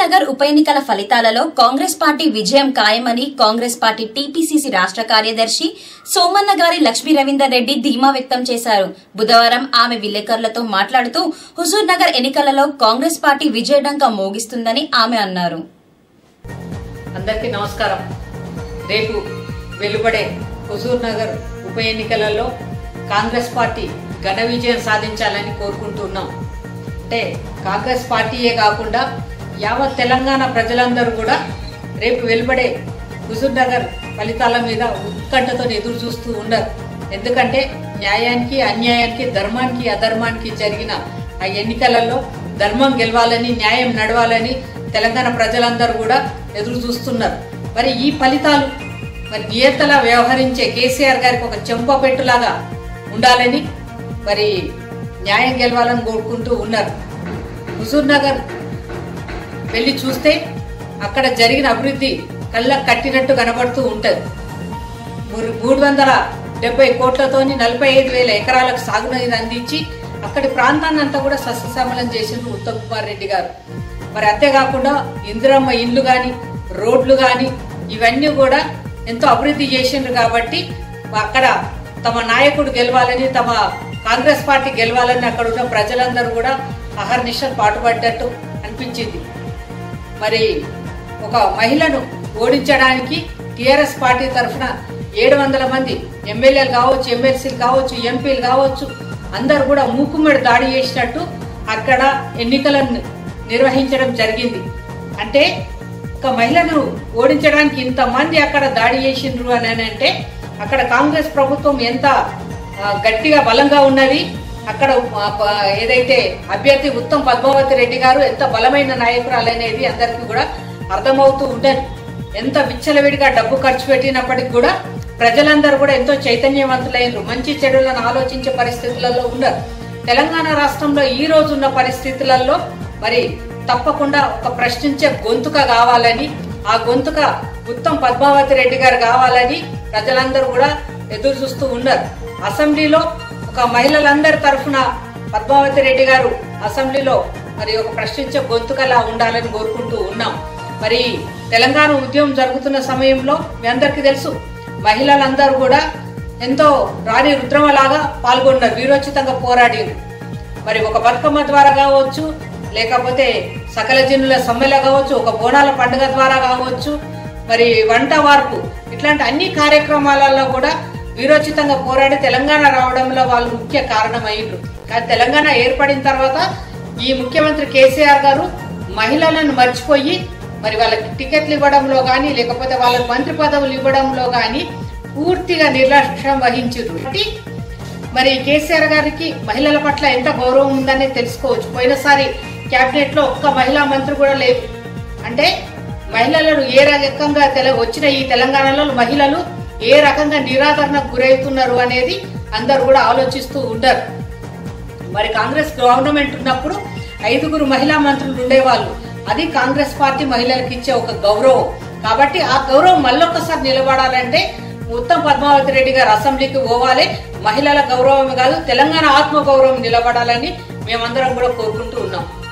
నగర్ ఉప ఎన్నికల ఫలితాలలో కాంగ్రెస్ పార్టీ విజయం ఖాయమని కాంగ్రెస్ పార్టీ టీపీసీసీ రాష్ట్ర కార్యదర్శి సోమన్న గారి లక్ష్మీ రవీందర్ రెడ్డి ధీమా వ్యక్తం చేశారు బుధవారం ఆమె విలేకరులతో మాట్లాడుతూ హుజూర్ నగర్ ఎన్నికలలో కాంగ్రెస్ పార్టీ విజయడంక మోగిస్తుందని ఆమె అన్నారు అందరికీ నమస్కారం రేపు వెలువడే హుజూర్ నగర్ ఉప ఎన్నికలలో కాంగ్రెస్ పార్టీ ఘన విజయం సాధించాలని కోరుకుంటున్నాం అంటే కాంగ్రెస్ పార్టీయే కాకుండా యావత్ తెలంగాణ ప్రజలందరూ కూడా రేపు వెలువడే హుజూర్ నగర్ ఫలితాల మీద ఉత్కంఠతో ఎదురు చూస్తూ ఉన్నారు ఎందుకంటే న్యాయానికి అన్యాయానికి ధర్మానికి అధర్మానికి జరిగిన ఆ ఎన్నికలలో ధర్మం గెలవాలని న్యాయం నడవాలని తెలంగాణ ప్రజలందరూ కూడా ఎదురు చూస్తున్నారు మరి ఈ ఫలితాలు మరి నియంతలా వ్యవహరించే కేసీఆర్ గారికి ఒక చెంపపెట్టులాగా ఉండాలని మరి న్యాయం గెలవాలని కోరుకుంటూ ఉన్నారు హుజూర్ నగర్ వెళ్ళి చూస్తే అక్కడ జరిగిన అభివృద్ధి కళ్ళకు కట్టినట్టు కనబడుతూ ఉంటది మూడు- మూడు వందల డెబ్బై కోట్లతోని నలభై ఐదు వేల ఎకరాలకు సాగునీరు అందించి అక్కడి ప్రాంతాన్ని అంతా కూడా సస్యశ్యామలం చేసిండ్రు ఉత్తమ్ కుమార్ రెడ్డి గారు మరి అంతేకాకుండా ఇందిరమ్మ ఇండ్లు గాని రోడ్లు గాని ఇవన్నీ కూడా ఎంతో అభివృద్ధి చేసిండ్రు కాబట్టి అక్కడ తమ నాయకుడు గెలవాలని తమ కాంగ్రెస్ పార్టీ గెలవాలని అక్కడ ఉన్న ప్రజలందరూ కూడా అహర్నిశం పాటుపడ్డట్టు అనిపించింది మరి ఒక మహిళను ఓడించడానికి టిఆర్ఎస్ పార్టీ తరఫున ఏడు వందల మంది ఎమ్మెల్యేలు కావచ్చు ఎమ్మెల్సీలు కావచ్చు ఎంపీలు కావచ్చు అందరు కూడా మూకుమ్మడి దాడి చేసినట్టు అక్కడ ఎన్నికలను నిర్వహించడం జరిగింది అంటే ఒక మహిళను ఓడించడానికి ఇంతమంది అక్కడ దాడి చేసిండ్రు అని అంటే అక్కడ కాంగ్రెస్ ప్రభుత్వం ఎంత ఆ, గట్టిగా బలంగా ఉన్నది అక్కడ ఆ, ప- ఏదైతే అభ్యర్థి ఉత్తమ్ పద్మావతి రెడ్డి గారు ఎంత బలమైన నాయకురాలు అనేది అందరికీ కూడా అర్థమవుతూ ఉండదు ఎంత విచ్చలవిడిగా డబ్బు ఖర్చు పెట్టినప్పటికి కూడా ప్రజలందరూ కూడా ఎంతో చైతన్యవంతులైనరు మంచి చెడులను ఆలోచించే పరిస్థితులలో ఉన్నారు తెలంగాణ రాష్ట్రంలో ఈ రోజు ఉన్న పరిస్థితులలో మరి తప్పకుండా ఒక ప్రశ్నించే గొంతుక కావాలని ఆ గొంతుక ఉత్తమ్ పద్మావతి రెడ్డి గారు కావాలని ప్రజలందరూ కూడా ఎదురు చూస్తూ ఉన్నారు అసెంబ్లీలో ఒక మహిళలందరి తరఫున పద్మావతి రెడ్డి గారు అసెంబ్లీలో మరి ఒక ప్రశ్నించే గొంతుకలా ఉండాలని కోరుకుంటూ ఉన్నాం మరి తెలంగాణ ఉద్యమం జరుగుతున్న సమయంలో మీ అందరికీ తెలుసు మహిళలందరూ కూడా ఎంతో రాణి రుద్రమలాగా పాల్గొన్నారు వీరోచితంగా పోరాడిండ్రు మరి ఒక బతుకమ్మ ద్వారా కావచ్చు లేకపోతే సకల జనుల సమ్మెల కావచ్చు ఒక బోనాల పండుగ ద్వారా కావచ్చు మరి వంట వార్పు ఇట్లాంటి అన్ని కార్యక్రమాలలో కూడా వీరోచితంగా పోరాడి తెలంగాణ రావడంలో వాళ్ళు ముఖ్య కారణమైండ్రు కానీ తెలంగాణ ఏర్పడిన తర్వాత ఈ ముఖ్యమంత్రి కేసీఆర్ గారు మహిళలను మర్చిపోయి మరి వాళ్ళకి టికెట్లు ఇవ్వడంలో కానీ లేకపోతే వాళ్ళకి మంత్రి పదవులు ఇవ్వడంలో కానీ పూర్తిగా నిర్లక్ష్యం వహించారు కాబట్టి మరి కేసీఆర్ గారికి మహిళల పట్ల ఎంత గౌరవం ఉందనే తెలుసుకోవచ్చు పోయినసారి కేబినెట్ లో ఒక్క మహిళా మంత్రి కూడా లేదు అంటే మహిళలను ఏ రకంగా తెల వచ్చిన ఈ తెలంగాణలో మహిళలు ఏ రకంగా నిరాదరణకు గురవుతున్నారు అనేది అందరు కూడా ఆలోచిస్తూ ఉండరు మరి కాంగ్రెస్ గవర్నమెంట్ ఉన్నప్పుడు ఐదుగురు మహిళా మంత్రులు ఉండేవాళ్ళు అది కాంగ్రెస్ పార్టీ మహిళలకు ఇచ్చే ఒక గౌరవం కాబట్టి ఆ గౌరవం మళ్ళొక్కసారి నిలబడాలంటే ఉత్తమ్ పద్మావతి రెడ్డి గారు అసెంబ్లీకి పోవాలి మహిళల గౌరవం కాదు తెలంగాణ ఆత్మ గౌరవం నిలబడాలని మేమందరం కూడా కోరుకుంటూ ఉన్నాం